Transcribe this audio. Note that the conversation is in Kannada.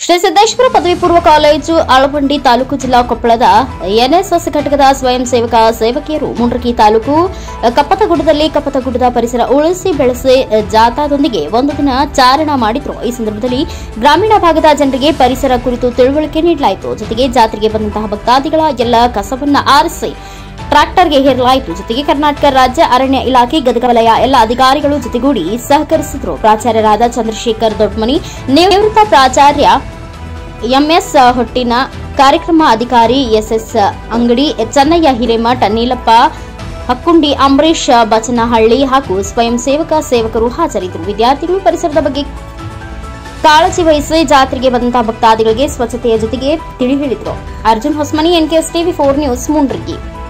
ಶ್ರೀ ಸಿದ್ದೇಶ್ವರ ಪದವಿ ಪೂರ್ವ ಕಾಲೇಜು ಆಳವಂಡಿ ತಾಲೂಕು ಜಿಲ್ಲಾ ಕೊಪ್ಪಳದ ಎನ್ಎಸ್ಎಸ್ ಘಟಕದ ಸ್ವಯಂ ಸೇವಕ ಸೇವಕಿಯರು ಮುಂಡ್ರಗಿ ತಾಲೂಕು ಕಪ್ಪತಗುಡ್ಡದಲ್ಲಿ ಕಪ್ಪತಗುಡ್ಡದ ಪರಿಸರ ಉಳಿಸಿ ಬೆಳೆಸಿ ಜಾಥಾದೊಂದಿಗೆ ಒಂದು ದಿನ ಚಾರಣ ಮಾಡಿದ್ರು ಈ ಸಂದರ್ಭದಲ್ಲಿ ಗ್ರಾಮೀಣ ಭಾಗದ ಜನರಿಗೆ ಪರಿಸರ ಕುರಿತು ತಿಳುವಳಿಕೆ ನೀಡಲಾಯಿತು ಜೊತೆಗೆ ಜಾತ್ರೆಗೆ ಬಂದಂತಹ ಭಕ್ತಾದಿಗಳ ಎಲ್ಲ ಕಸವನ್ನ ಆರಿಸಿ ಟ್ರಾಕ್ಟರ್ಗೆ ಹೇರಲಾಯಿತು ಜೊತೆಗೆ ಕರ್ನಾಟಕ ರಾಜ್ಯ ಅರಣ್ಯ ಇಲಾಖೆ ಗದಗ ವಲಯ ಎಲ್ಲ ಅಧಿಕಾರಿಗಳು ಜೊತೆಗೂಡಿ ಸಹಕರಿಸಿದ್ರು ಪ್ರಾಚಾರ್ಯರಾದ ಚಂದ್ರಶೇಖರ್ ದೊಡ್ಮನಿ ನಿವೃತ್ತ ಪ್ರಾಚಾರ್ಯ ಎಂಎಸ್ ಹೊಟ್ಟಿನ ಕಾರ್ಯಕ್ರಮ ಅಧಿಕಾರಿ ಎಸ್ಎಸ್ ಅಂಗಡಿ ಚೆನ್ನಯ್ಯ ಹಿರೇಮಠ ನೀಲಪ್ಪ ಹಕ್ಕುಂಡಿ ಅಂಬರೀಶ್ ಬಚನಹಳ್ಳಿ ಹಾಗೂ ಸ್ವಯಂ ಸೇವಕ ಸೇವಕರು ಹಾಜರಿದ್ದರು ವಿದ್ಯಾರ್ಥಿಗಳು ಪರಿಸರದ ಬಗ್ಗೆ ಕಾಳಜಿ ವಹಿಸಿ ಜಾತ್ರೆಗೆ ಬಂದಂತಹ ಭಕ್ತಾದಿಗಳಿಗೆ ಸ್ವಚ್ಛತೆಯ ಜೊತೆಗೆ ತಿಳಿ ಹೇಳಿದರು Arjun Hosmani NKS TV four news Mundrigi